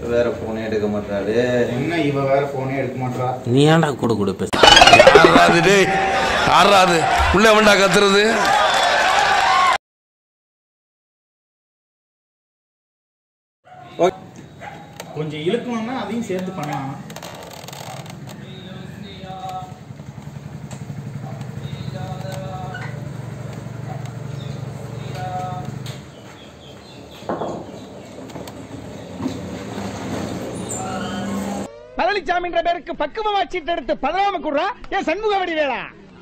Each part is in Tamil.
வேற போனே எடுக்க மாட்டாரு என்ன இவ வேற போனே எடுக்க மாட்டா நீ ஏன்டா கூட கூட பேச ஆறாது டேய் ஆறாது உள்ள வேண்டா கத்துறது கொஞ்சம் இழுக்கணும்னா அதையும் சேர்த்து பண்ணலாம் பழனிசாமின்ற பேருக்கு பக்குவமா சீட்டு எடுத்து பதறாம குடுறா ஏன் சண்முக வடி வேளா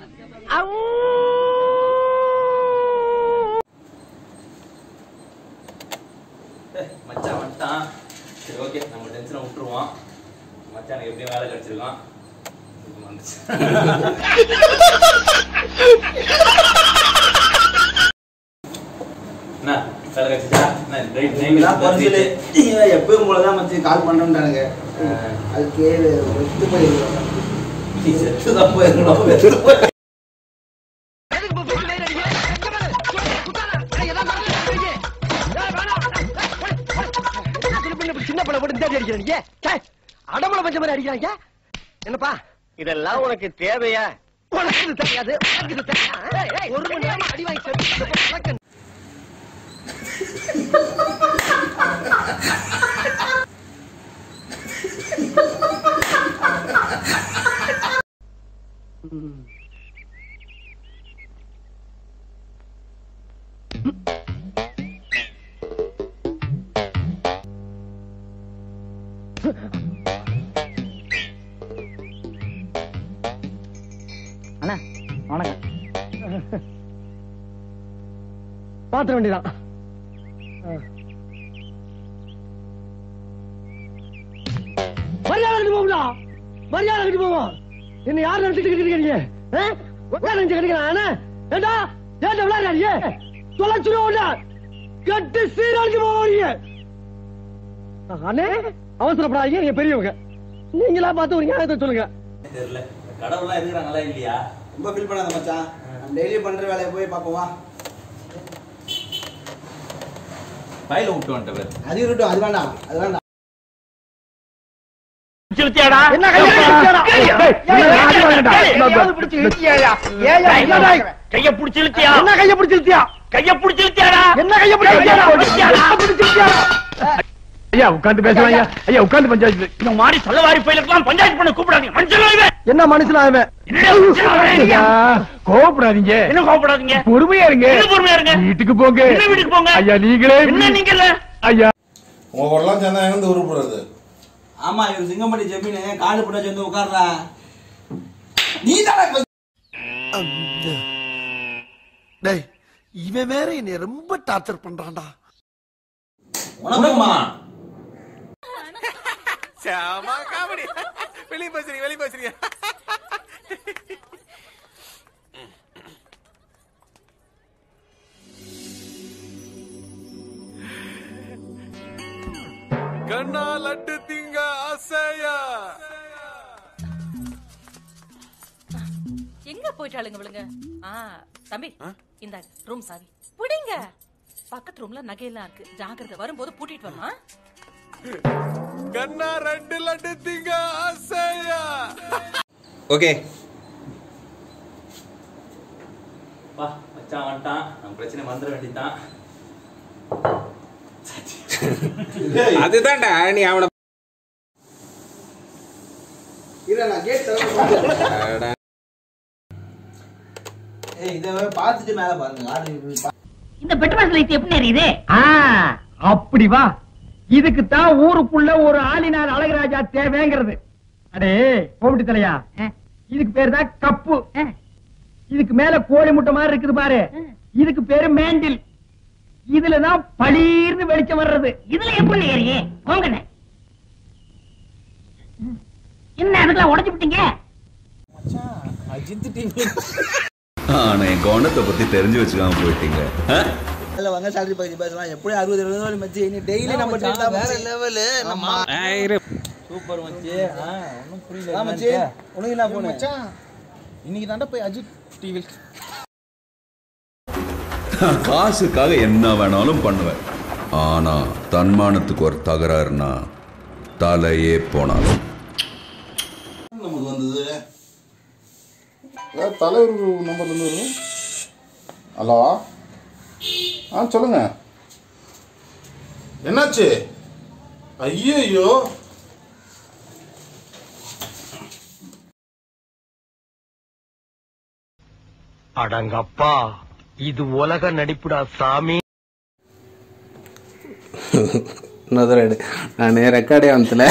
மச்சான் வந்துட்டான் சரி ஓகே நம்ம டென்ஷனை விட்டுருவோம் மச்சானுக்கு எப்படியும் வேலை கிடைச்சிருக்கான் இது வந்துச்சு என்ன வேலை கிடைச்சிச்சா என்ன ரைட் நீங்களாம் குறைஞ்சது ரைட் எப்பயும் போலதான் மச்சி கால் பண்றோம்ட்டானுங்க அதுக்கு வெத்து போயிருக்கோம் நீ செத்து தான் போயிருக்கணும் வெத்து போய் சின்ன பிள்ளை போட்டு தேடி அடிக்கிறீங்க அடமலை பஞ்ச மாதிரி அடிக்கிறாங்க என்னப்பா இதெல்லாம் உனக்கு தேவையா உனக்கு இது தெரியாது உனக்கு இது தெரியாது ஒரு மணி நேரம் அடி வாங்கி செத்து உனக்கு அண்ணா வணக்கம் பாத்திர வேண்டியதான் மரியாதை கட்டி போகுதா மரியாதை கட்டி போவோம் என்ன யார் நினைச்சிட்டு இருக்கிறீங்க உட்கார நினைச்சு கிடைக்கிறா ஏண்டா ஏண்டா விளையாடுறீங்க தொலைச்சிருவோம்டா கட்டு சீரழிஞ்சு போவீங்க அண்ணே அவசரப்படாதீங்க நீங்க பெரியவங்க நீங்களா பார்த்து ஒரு நியாயத்தை சொல்லுங்க தெரியல கடவுள்லாம் இருக்கிறாங்களா இல்லையா ரொம்ப ஃபீல் பண்ணாத மச்சான் டெய்லி பண்ற வேலையை போய் பார்ப்போம் வா பையில விட்டு வந்துட்ட பேர் அது இருக்கட்டும் அது வேண்டாம் அது வேண்டாம் என்ன கைய பிடிச்சு இழுத்தியா என்ன கைய பிடிச்சு இழுத்தியா கைய பிடிச்சு இழுத்தியாடா என்ன கைய பிடிச்சு ஐயா உட்கார்ந்து பேசலாம் ஐயா ஐயா உட்கார்ந்து பஞ்சாயத்து இந்த மாதிரி சொல்லவாரி பயிலுக்கெல்லாம் பஞ்சாயத்து பண்ண கூப்பிடாதீங்க மனுஷன் என்ன மனுஷன் கோவப்படாதீங்க என்ன கோவப்படாதீங்க பொறுமையா இருங்க பொறுமையா இருங்க வீட்டுக்கு போங்க வீட்டுக்கு போங்க ஐயா நீங்களே என்ன நீங்க ஐயா உங்க கூடலாம் சேர்ந்தா எங்க உருப்படுறது ஆமா இவர் சிங்கம்பட்டி ஜெமீனு காடு போட்டு வந்து உட்கார்றா நீ தானே டேய் இவன் வேற என்னை ரொம்ப டார்ச்சர் பண்றான்டா உனக்குமா சாமா காமெடி வெளிய பேசுறீங்க வெளிய பேசுறீங்க கண்ணா லட்டு திங்க ஆசையா எங்க போயிட்டாளுங்க விழுங்க ஆ தம்பி இந்த ரூம் சாவி புடிங்க பக்கத்து ரூம்ல நகையெல்லாம் இருக்கு ஜாக்கிரதை வரும்போது பூட்டிட்டு வரமா கண்ணா ரெண்டு லட்டு திங்க ஆசையா ஓகே வா மச்சான் வந்துட்டான் நம்ம பிரச்சனை வந்துட வேண்டியதுதான் அதுதான்டா நீ அவனை இரு நான் கேட் தர ஏய் இதை பார்த்துட்டு மேல பாருங்க ஆர்டர் இந்த பெட்ரோல் லைட் எப்படி எரியுது அப்படி வா இதுக்கு தான் ஊருக்குள்ள ஒரு ஆளினார் அழகராஜா தேவைங்கிறது அடே கோவிட்டு தலையா இதுக்கு பேரு தான் கப்பு இதுக்கு மேல கோழி முட்டை மாதிரி இருக்குது பாரு இதுக்கு பேரு மேண்டில் இதுலதான் பளீர்னு வெளிச்சம் வர்றது இதுல எப்படி ஏறியே போங்கண்ணே என்ன அதுக்கெல்லாம் உடைச்சு விட்டீங்க ஆனா என் கவனத்தை பத்தி தெரிஞ்சு வச்சுக்காம போயிட்டீங்க ஆ? இல்ல வாங்க salary பத்தி பேசலாம் எப்படி அறுபது எழுபது ரூபாய் மச்சி நீ டெய்லி நம்ம டேட்டா வேற லெவலு நம்ம சூப்பர் மச்சி ஆ ஒன்றும் புரியல ஆ மச்சி உனக்கு என்ன போன மச்சான் இன்னைக்கு தாண்டா போய் அஜித் டிவி காசுக்காக என்ன வேணாலும் பண்ணுவேன் ஆனா தன்மானத்துக்கு ஒரு தகராறுனா தலையே போனாலும் நமக்கு வந்தது ஏதாவது தலைவர் நம்பர்லேருந்து வருது ஹலோ ஆ சொல்லுங்க என்னாச்சு ஐயோ அடங்கப்பா இது உலக நடிப்புடா சாமி இன்னொரு நான் ரெக்கார்டே வந்தல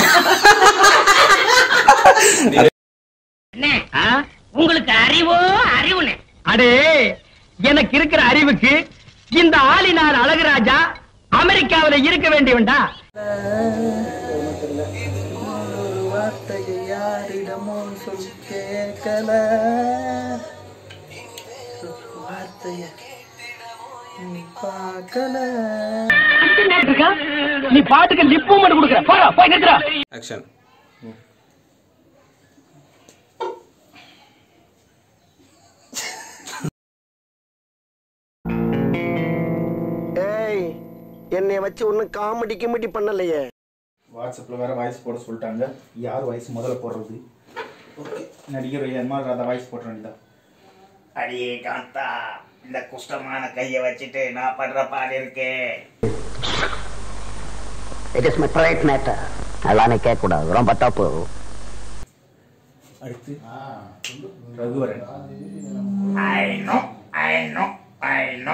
உங்களுக்கு அறிவோ அறிவுனே அடே எனக்கு இருக்கிற அறிவுக்கு இந்த ஆளினார் அழகுராஜா அமெரிக்காவில இருக்க வேண்டியவன்டா நீ பாட்டுக்கு லிப்பும் மட்டும் கொடுக்குற போடா போய் நிறுத்துறா ஆக்ஷன் ஏய் என்னை வச்சு ஒன்னும் காமெடி கிமெடி பண்ணலையே வாட்ஸ்அப்பில் வேற வாய்ஸ் போட சொல்லிட்டாங்க யார் வாய்ஸ் முதல்ல போடுறது ஓகே நடிகர் எம்ஆர் ராதா வாய்ஸ் போட வேண்டியதா அடியே காந்தா இந்த குஷ்டமான கைய வச்சுட்டு நான் படுற பாடு இருக்கே it is my private matter அதெல்லாம் கேட்க கூடாது ரொம்ப தப்பு அடுத்து Raghuvaran I know I know I know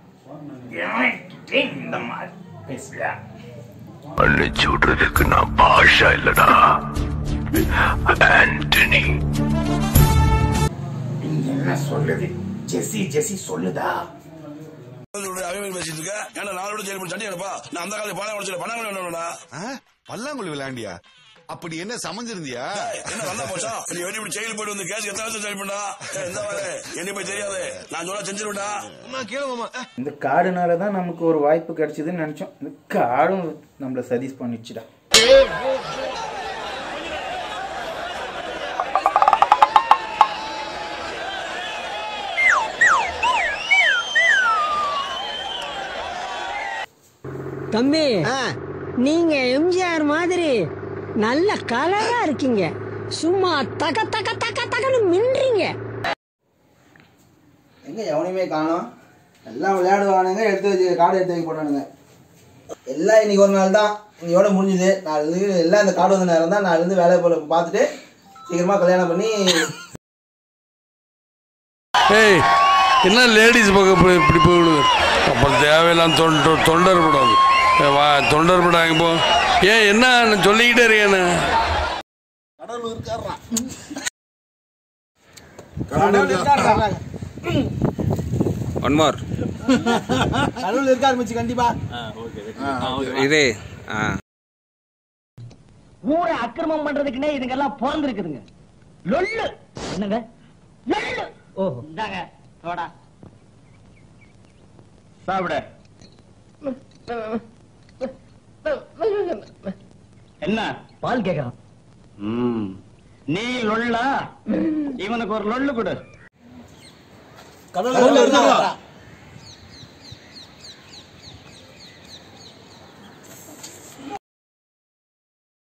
இந்த மாதிரி பேசுறியா அழிச்சு விடுறதுக்கு நான் பாஷா இல்லடா ஆண்டனி இங்க என்ன சொல்லுது ஜெசி ஜெசி சொல்லுதா பல்லாங்குழி விளையாண்டியா அப்படி என்ன சமைஞ்சிருந்தியா என்ன வந்தா போச்சா நீ வெளியே இப்படி செயல் போயிட்டு வந்து கேஸ் எத்தனை வருஷம் செயல் பண்ணா எந்த வர என்ன போய் தெரியாது நான் சொல்ல செஞ்சிருவேன்டா நான் கேளுமா இந்த காடுனால தான் நமக்கு ஒரு வாய்ப்பு கிடைச்சதுன்னு நினச்சோம் இந்த காடும் நம்மளை சதீஸ் பண்ணிடுச்சுடா தம்பி நீங்க எம்ஜிஆர் மாதிரி நல்ல கலரா இருக்கீங்க சும்மா தக தக தக தகன்னு மின்றீங்க எங்க எவனையுமே காணோம் எல்லாம் விளையாடுவானுங்க எடுத்து வச்சு கார்டு எடுத்து வைக்க போட்டானுங்க எல்லாம் இன்னைக்கு ஒரு நாள் தான் இன்னையோட முடிஞ்சுது நாளைக்கு எல்லாம் இந்த கார்டு வந்த நேரம் தான் நாளைல இருந்து வேலையை போல பார்த்துட்டு சீக்கிரமா கல்யாணம் பண்ணி ஏய் என்ன லேடிஸ் பக்கம் போய் இப்படி போயிடுது அப்புறம் தேவையில்லாம் தொண்டை தொண்டர் படம் வா தொண்டர் படம் அங்கே போ ஏன் என்ன நான் சொல்லிக்கிட்டே இருக்கேன்னு ஒன் மோர் கடவுள் இருக்க ஆரம்பிச்சு கண்டிப்பா இதே ஆ ஊரை அக்கிரமம் பண்றதுக்குன்னே இதுங்கெல்லாம் பிறந்திருக்குதுங்க லொல்லு என்னங்க லொல்லு ஓஹோ இந்தாங்க சோடா சாப்பிட என்ன பால் கேக்குறான் ம். நீ லொல்லா இவனுக்கு ஒரு லொல்லு கொடு கடவுள் இருக்காரா